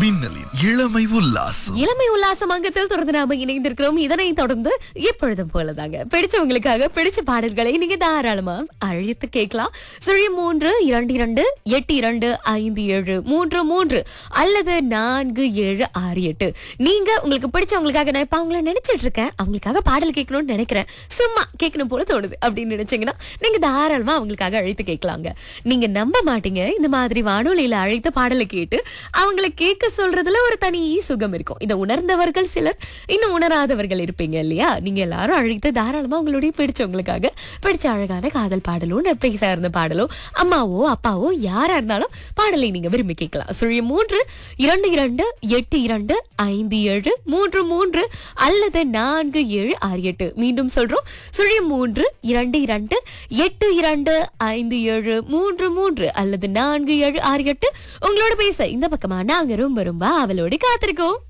மின்னலின் இளமை உல்லாசம் இளமை உல்லாசம் அங்கத்தில் தொடர்ந்து நாம இணைந்திருக்கிறோம் இதனை தொடர்ந்து எப்பொழுதும் போலதாங்க பிடிச்சவங்களுக்காக பிடிச்ச பாடல்களை நீங்க தாராளமா அழைத்து கேட்கலாம் சுழி மூன்று இரண்டு இரண்டு எட்டு இரண்டு ஐந்து ஏழு மூன்று மூன்று அல்லது நான்கு ஏழு ஆறு எட்டு நீங்க உங்களுக்கு பிடிச்சவங்களுக்காக நான் இப்ப அவங்கள நினைச்சிட்டு இருக்கேன் அவங்களுக்காக பாடல் கேட்கணும்னு நினைக்கிறேன் சும்மா கேட்கணும் போல தோணுது அப்படின்னு நினைச்சீங்கன்னா நீங்க தாராளமா அவங்களுக்காக அழைத்து கேட்கலாங்க நீங்க நம்ப மாட்டீங்க இந்த மாதிரி வானொலியில அழைத்த பாடலை கேட்டு அவங்களை கேட்க சொல்றதுல ஒரு தனி சுகம் இருக்கும் இதை உணர்ந்தவர்கள் சிலர் இன்னும் உணராதவர்கள் இருப்பீங்க இல்லையா நீங்க எல்லாரும் அழைத்து தாராளமா உங்களுடைய பிடிச்சவங்களுக்காக பிடிச்ச அழகான காதல் பாடலோ நட்பை சார்ந்த பாடலோ அம்மாவோ அப்பாவோ யாரா இருந்தாலும் பாடலை நீங்க விரும்பி கேட்கலாம் சுழிய மூன்று இரண்டு இரண்டு எட்டு இரண்டு ஐந்து ஏழு மூன்று மூன்று அல்லது நான்கு ஏழு ஆறு எட்டு மீண்டும் சொல்றோம் சுழிய மூன்று இரண்டு இரண்டு எட்டு இரண்டு ஐந்து ஏழு மூன்று மூன்று அல்லது நான்கு ஏழு ஆறு எட்டு உங்களோட பேச இந்த பக்கமா நாங்க ரொம்ப ரொம்ப அவளோடு காத்திருக்கோம்